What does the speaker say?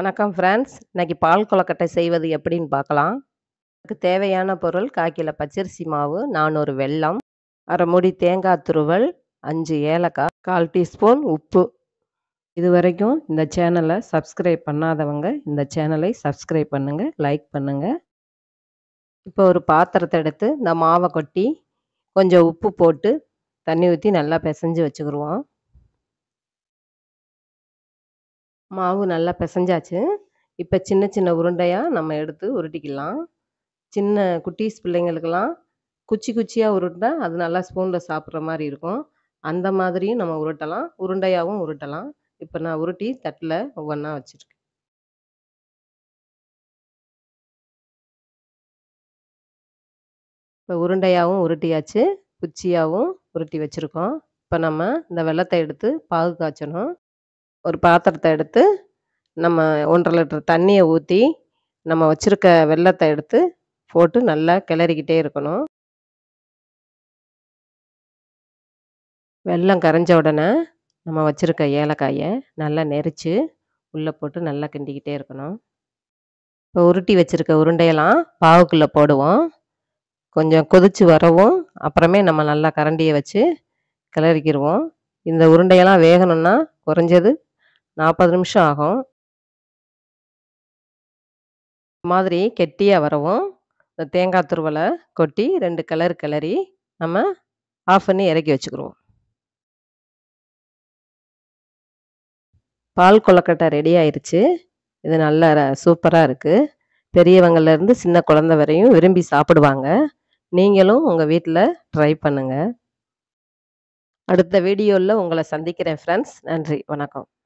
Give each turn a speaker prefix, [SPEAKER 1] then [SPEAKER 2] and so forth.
[SPEAKER 1] வணக்கம் ஃப்ரெண்ட்ஸ் இன்னைக்கு பால் கொழுக்கட்டை செய்வது எப்படின்னு பார்க்கலாம் அதுக்கு தேவையான பொருள் கால் கிலோ பச்சரிசி மாவு நானூறு வெல்லம் அரை மூடி தேங்காய் துருவல் அஞ்சு ஏலக்காய் கால் டீஸ்பூன் உப்பு இது வரைக்கும் இந்த சேனலை சப்ஸ்கிரைப் பண்ணாதவங்க இந்த சேனலை சப்ஸ்கிரைப் பண்ணுங்கள் லைக் பண்ணுங்கள் இப்போ ஒரு பாத்திரத்தை எடுத்து இந்த மாவை கொட்டி கொஞ்சம் உப்பு போட்டு தண்ணி ஊற்றி நல்லா பிசைஞ்சு வச்சுக்கிடுவோம் மாவு நல்லா பிசைஞ்சாச்சு இப்போ சின்ன சின்ன உருண்டையாக நம்ம எடுத்து உருட்டிக்கலாம் சின்ன குட்டீஸ் பிள்ளைங்களுக்கெல்லாம் குச்சி குச்சியாக உருட்டினா அது நல்லா ஸ்பூனில் சாப்பிட்ற மாதிரி இருக்கும் அந்த மாதிரியும் நம்ம உருட்டலாம் உருண்டையாகவும் உருட்டலாம் இப்போ நான் உருட்டி தட்டில் ஒவ்வொன்றா வச்சுருக்கேன் இப்போ உருண்டையாகவும் உருட்டியாச்சு குச்சியாகவும் உருட்டி வச்சுருக்கோம் இப்போ நம்ம இந்த வெள்ளத்தை எடுத்து பாகு காய்ச்சணும் ஒரு பாத்திரத்தை எடுத்து நம்ம ஒன்றரை லிட்டர் தண்ணியை ஊற்றி நம்ம வச்சுருக்க வெள்ளத்தை எடுத்து போட்டு நல்லா கிளறிக்கிட்டே இருக்கணும் வெல்லம் கரைஞ்ச உடனே நம்ம வச்சுருக்க ஏலக்காயை நல்லா நெரிச்சு உள்ளே போட்டு நல்லா கிண்டிக்கிட்டே இருக்கணும் இப்போ உருட்டி வச்சுருக்க உருண்டையெல்லாம் பாவுக்குள்ளே போடுவோம் கொஞ்சம் கொதிச்சு வரவும் அப்புறமே நம்ம நல்லா கரண்டியை வச்சு கிளறிக்கிடுவோம் இந்த உருண்டையெல்லாம் வேகணும்னா குறைஞ்சது நாற்பது நிமிஷம் ஆகும் மாதிரி கெட்டியாக வரவும் இந்த தேங்காய் துருவலை கொட்டி ரெண்டு கிளறு கிளறி நம்ம ஆஃப் பண்ணி இறக்கி வச்சுக்கிடுவோம் பால் கொழுக்கட்டை ரெடி ஆயிடுச்சு இது நல்ல சூப்பராக இருக்குது பெரியவங்கள்லேருந்து சின்ன குழந்த வரையும் விரும்பி சாப்பிடுவாங்க நீங்களும் உங்கள் வீட்டில் ட்ரை பண்ணுங்கள் அடுத்த வீடியோவில் உங்களை சந்திக்கிறேன் ஃப்ரெண்ட்ஸ் நன்றி வணக்கம்